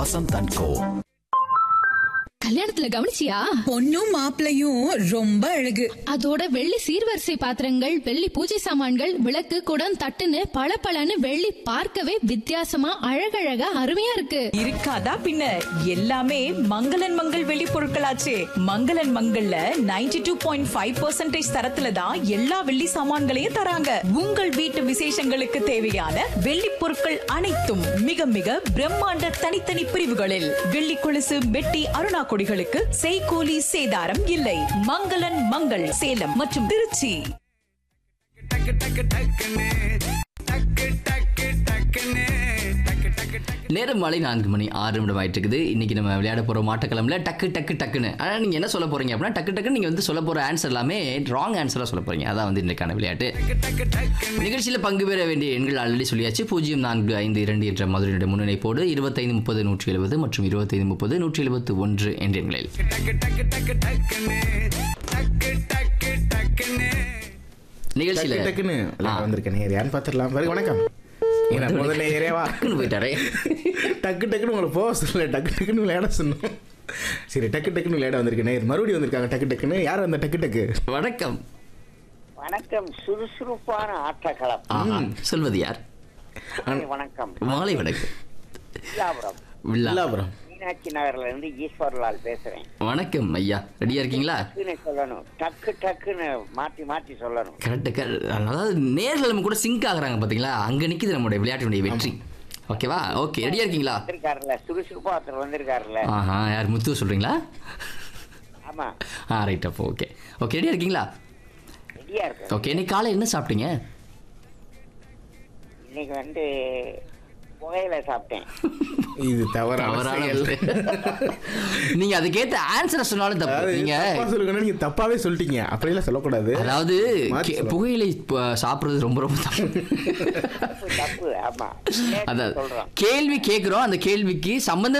Vasanth and கோ கல்யாணத்துல கவனிச்சியா பொண்ணும் மாப்பிளையும் ரொம்ப அழகு அதோட வெள்ளி சீர்வரிசை பாத்திரங்கள் வெள்ளி பூஜை சாமான்கள் விளக்கு குடம் தட்டுன்னு பளபளன்னு வெள்ளி பார்க்கவே வித்தியாசமா அழகழகா அருமையா இருக்கு இருக்காதா பின்ன எல்லாமே மங்களன் மங்கள் வெளி பொருட்களாச்சே மங்களன் மங்கள்ல 92.5% டூ பாயிண்ட் ஃபைவ் பர்சன்டேஜ் தரத்துல தான் எல்லா வெள்ளி சாமான்களையும் தராங்க உங்கள் வீட்டு விசேஷங்களுக்கு தேவையான வெள்ளி பொருட்கள் அனைத்தும் மிக மிக பிரம்மாண்ட தனித்தனி பிரிவுகளில் வெள்ளி கொலுசு வெட்டி அருணா கொடிகளுக்கு செய்கூலி சேதாரம் இல்லை மங்களன் மங்கள் சேலம் மற்றும் திருச்சி நேரம் மாலை நான்கு மணி ஆறு நிமிடம் ஆயிட்டு இருக்குது இன்னைக்கு நம்ம விளையாட போற மாட்டக்கிழமைல டக்கு டக்கு டக்குன்னு ஆனா நீங்க என்ன சொல்ல போறீங்க அப்படின்னா டக்கு டக்குன்னு நீங்க வந்து சொல்ல போற ஆன்சர் எல்லாமே ராங் ஆன்சரா சொல்ல போறீங்க அதான் வந்து இன்னைக்கான விளையாட்டு நிகழ்ச்சியில பங்கு பெற வேண்டிய எண்கள் ஆல்ரெடி சொல்லியாச்சு பூஜ்ஜியம் நான்கு ஐந்து இரண்டு என்ற மதுரையுடைய முன்னிணைப்போடு இருபத்தைந்து முப்பது நூற்றி எழுபது மற்றும் இருபத்தைந்து முப்பது நூற்றி எழுபத்து ஒன்று என்ற எண்களில் நிகழ்ச்சியில டக்கு டக்குன்னு ஆ. வந்திருக்கேன் நேர் யாருன்னு பார்த்துடலாம் பாருங்க வணக்கம் ஏன்னா முதல்ல நேரேவா டக்குன்னு போயிட்டாரே டக்கு டக்குன்னு உங்களை போக சொல்லல டக்கு டக்குன்னு விளையாட சொன்னோம் சரி டக்கு டக்குன்னு விளையாட வந்திருக்கேன் நேர் மறுபடியும் வந்திருக்காங்க டக்கு டக்குன்னு யார் வந்த டக்கு டக்கு வணக்கம் வணக்கம் சுறுசுறுப்பான ஆட்டக்களம் ஆஹா, சொல்வது யார் வணக்கம் மாலை வணக்கம் வில்லாபுரம் வில்லா இல்லாபுரம் மீனாட்சி நகர்ல இருந்து ஈஸ்வர்லால் பேசுறேன் வணக்கம் ஐயா ரெடியா இருக்கீங்களா டக்குன்னு சொல்லணும் டக்கு டக்குன்னு மாத்தி மாத்தி சொல்லணும் கரெக்ட் அதாவது நேர்ல நம்ம கூட சிங்க் ஆகுறாங்க பாத்தீங்களா அங்க நிக்குது நம்மளுடைய விளையாட்டினுடைய வெற்றி ஓகேவா ஓகே ரெடியா இருக்கீங்களா வந்திருக்காருல்ல சுறுசுறுப்பா ஒருத்தர் வந்திருக்காருல்ல ஆஹா யார் முத்து சொல்றீங்களா ஆமா ஆ ரைட் அப்போ ஓகே ஓகே ரெடியா இருக்கீங்களா ரெடியா இருக்கு ஓகே இன்னைக்கு காலை என்ன சாப்பிட்டீங்க இன்னைக்கு வந்து புகையில சாப்பிட்டேன் இது தவறான தவறான செயல். நீங்க அதுக்கேத்த ஆன்சர் சொன்னாலும் தப்பு அதாவது நீங்க தப்பா சொல்லுங்கன்னா நீங்க தப்பாவே சொல்லிட்டீங்க அப்படியெல்லாம் சொல்லக்கூடாது அதாவது மாத்தி கே- சொல்லணும். புகையிலை ப- சாப்பிடுறது ரொம்ப ரொம்ப தப்பு தப்பு தப்பு ஆமா அதாவது சொல்றோம் கேள்வி கேட்கிறோம் அந்த கேள்விக்கு சம்பந்தம்